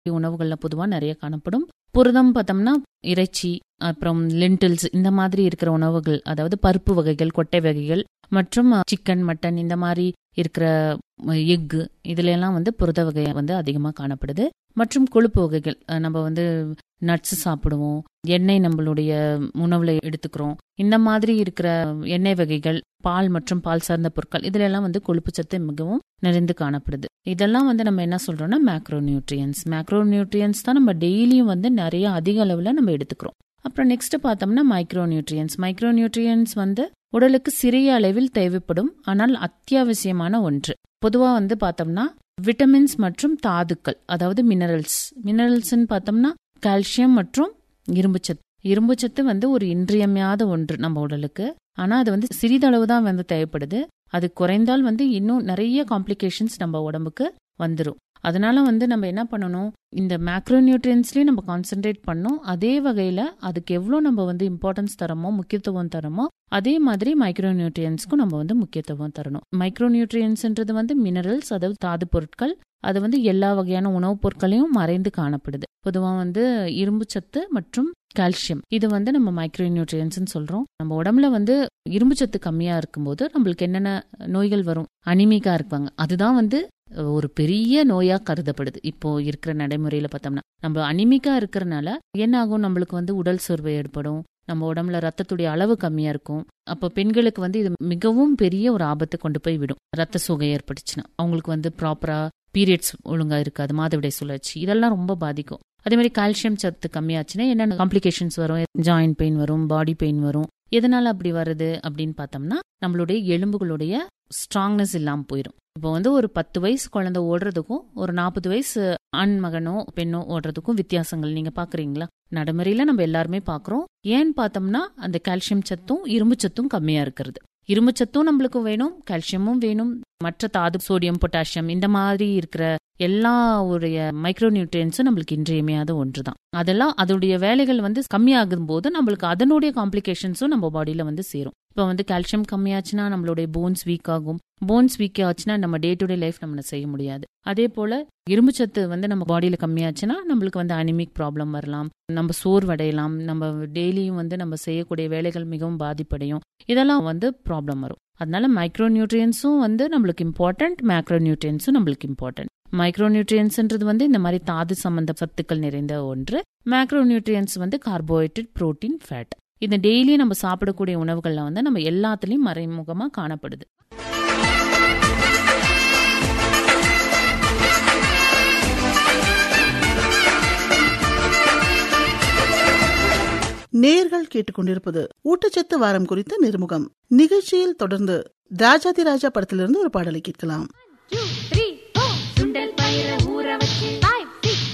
உணவுகள்ல பொதுவா நிறைய காணப்படும் புரதம் பார்த்தோம்னா இறைச்சி அப்புறம் லென்டில்ஸ் இந்த மாதிரி இருக்கிற உணவுகள் அதாவது பருப்பு வகைகள் கொட்டை வகைகள் மற்றும் சிக்கன் மட்டன் இந்த மாதிரி இருக்கிற எக்கு இதுல எல்லாம் வந்து புரத வகை வந்து அதிகமாக காணப்படுது மற்றும் கொழுப்பு வகைகள் அஹ் நம்ம வந்து நட்ஸ் சாப்பிடுவோம் எண்ணெய் நம்மளுடைய உணவுல எடுத்துக்கிறோம் இந்த மாதிரி இருக்கிற எண்ணெய் வகைகள் பால் மற்றும் பால் சார்ந்த பொருட்கள் இதுல எல்லாம் வந்து கொழுப்பு சத்து மிகவும் நிறைந்து காணப்படுது இதெல்லாம் வந்து நம்ம என்ன சொல்றோம்னா மேக்ரோ நியூட்ரியன்ஸ் மேக்ரோ நியூட்ரியன்ஸ் தான் நம்ம டெய்லியும் வந்து நிறைய அதிக அளவுல நம்ம எடுத்துக்கிறோம் அப்புறம் நெக்ஸ்ட் பார்த்தோம்னா மைக்ரோ நியூட்ரியன்ஸ் மைக்ரோ நியூட்ரியன்ஸ் வந்து உடலுக்கு சிறிய அளவில் தேவைப்படும் ஆனால் அத்தியாவசியமான ஒன்று பொதுவா வந்து பார்த்தோம்னா விட்டமின்ஸ் மற்றும் தாதுக்கள் அதாவது மினரல்ஸ் மினரல்ஸ்ன்னு பார்த்தோம்னா கால்சியம் மற்றும் இரும்புச்சத்து இரும்புச்சத்து வந்து ஒரு இன்றியமையாத ஒன்று நம்ம உடலுக்கு ஆனா அது வந்து சிறிதளவு தான் வந்து தேவைப்படுது அது குறைந்தால் வந்து இன்னும் நிறைய காம்ப்ளிகேஷன்ஸ் நம்ம உடம்புக்கு வந்துடும் அதனால வந்து நம்ம என்ன பண்ணணும் இந்த மேக்ரோ நியூட்ரியன்ஸ்லயும் நம்ம கான்சென்ட்ரேட் பண்ணோம் அதே வகையில அதுக்கு எவ்வளோ நம்ம வந்து இம்பார்ட்டன்ஸ் தரமோ முக்கியத்துவம் தரமோ அதே மாதிரி மைக்ரோ நியூட்ரியன்ஸ்க்கும் நம்ம வந்து முக்கியத்துவம் தரணும் மைக்ரோ நியூட்ரியன்ஸ்ன்றது வந்து மினரல்ஸ் அதாவது தாது பொருட்கள் அது வந்து எல்லா வகையான உணவுப் பொருட்களையும் மறைந்து காணப்படுது பொதுவாக வந்து இரும்பு சத்து மற்றும் கால்சியம் இது வந்து நம்ம மைக்ரோ நியூட்ரியன்ஸ்னு சொல்றோம் நம்ம உடம்புல வந்து இரும்பு சத்து கம்மியா இருக்கும்போது நம்மளுக்கு என்னென்ன நோய்கள் வரும் அனிமிக்கா இருப்பாங்க அதுதான் வந்து ஒரு பெரிய நோயா கருதப்படுது இப்போ இருக்கிற நடைமுறையில பார்த்தோம்னா நம்ம அனிமிக்கா இருக்கிறனால என்ன ஆகும் நம்மளுக்கு வந்து உடல் சோர்வு ஏற்படும் நம்ம உடம்புல ரத்தத்துடைய அளவு கம்மியா இருக்கும் அப்போ பெண்களுக்கு வந்து இது மிகவும் பெரிய ஒரு ஆபத்தை கொண்டு போய் விடும் ரத்த சோகை ஏற்பட்டுச்சுன்னா அவங்களுக்கு வந்து ப்ராப்பரா பீரியட்ஸ் ஒழுங்கா இருக்காது மாதவிடை சுழற்சி இதெல்லாம் ரொம்ப பாதிக்கும் அதே மாதிரி கால்சியம் சத்து கம்மியாச்சுன்னா என்னென்ன காம்ப்ளிகேஷன்ஸ் வரும் ஜாயிண்ட் பெயின் வரும் பாடி பெயின் வரும் எதனால அப்படி வருது அப்படின்னு பார்த்தோம்னா நம்மளுடைய எலும்புகளுடைய ஸ்ட்ராங்னஸ் இல்லாமல் போயிடும் இப்போ வந்து ஒரு பத்து வயசு குழந்தை ஓடுறதுக்கும் ஒரு நாற்பது வயசு ஆண் மகனோ பெண்ணோ ஓடுறதுக்கும் வித்தியாசங்கள் நீங்க பாக்குறீங்களா நடைமுறையில நம்ம எல்லாருமே பாக்குறோம் ஏன்னு பார்த்தோம்னா அந்த கால்சியம் சத்தும் இரும்பு சத்தும் கம்மியா இருக்கிறது இரும்பு சத்தும் நம்மளுக்கு வேணும் கால்சியமும் வேணும் மற்ற தாது சோடியம் பொட்டாசியம் இந்த மாதிரி இருக்கிற எல்லா உடைய மைக்ரோ நியூட்ரியன்ஸும் நம்மளுக்கு இன்றியமையாத ஒன்று தான் அதெல்லாம் அதோடைய வேலைகள் வந்து கம்மியாகும் போது நம்மளுக்கு அதனுடைய காம்ப்ளிகேஷன்ஸும் நம்ம பாடியில வந்து சேரும் இப்போ வந்து கால்சியம் கம்மியாச்சுன்னா நம்மளுடைய போன்ஸ் வீக் ஆகும் போன்ஸ் வீக் ஆச்சுன்னா நம்ம டே டு டே லைஃப் நம்ம செய்ய முடியாது அதே போல இரும்பு சத்து வந்து நம்ம பாடியில கம்மியாச்சுன்னா நம்மளுக்கு வந்து அனிமிக் ப்ராப்ளம் வரலாம் நம்ம சோர்வடையலாம் நம்ம டெய்லியும் வந்து நம்ம செய்யக்கூடிய வேலைகள் மிகவும் பாதிப்படையும் இதெல்லாம் வந்து ப்ராப்ளம் வரும் அதனால மைக்ரோ நியூட்ரியன்ஸும் வந்து நம்மளுக்கு இம்பார்ட்டன்ட் மேக்ரோ நியூட்ரியன்ஸும் நம்மளுக்கு இம்பார்ட்டன்ட் மைக்ரோ நியூட்ரியன்ஸ்ன்றது வந்து இந்த மாதிரி தாது சம்பந்த சத்துக்கள் நிறைந்த ஒன்று மேக்ரோ நியூட்ரியன்ஸ் வந்து கார்போஹைட்ரேட் புரோட்டீன் ஃபேட் இந்த டெய்லி நம்ம சாப்பிடக்கூடிய உணவுகள்ல வந்து நம்ம எல்லாத்துலயும் மறைமுகமா காணப்படுது நேர்கள் கேட்டுக்கொண்டிருப்பது ஊட்டச்சத்து வாரம் குறித்த நிர்முகம் நிகழ்ச்சியில் தொடர்ந்து ராஜாதி ராஜா படத்திலிருந்து ஒரு பாடலை கேட்கலாம் two, three.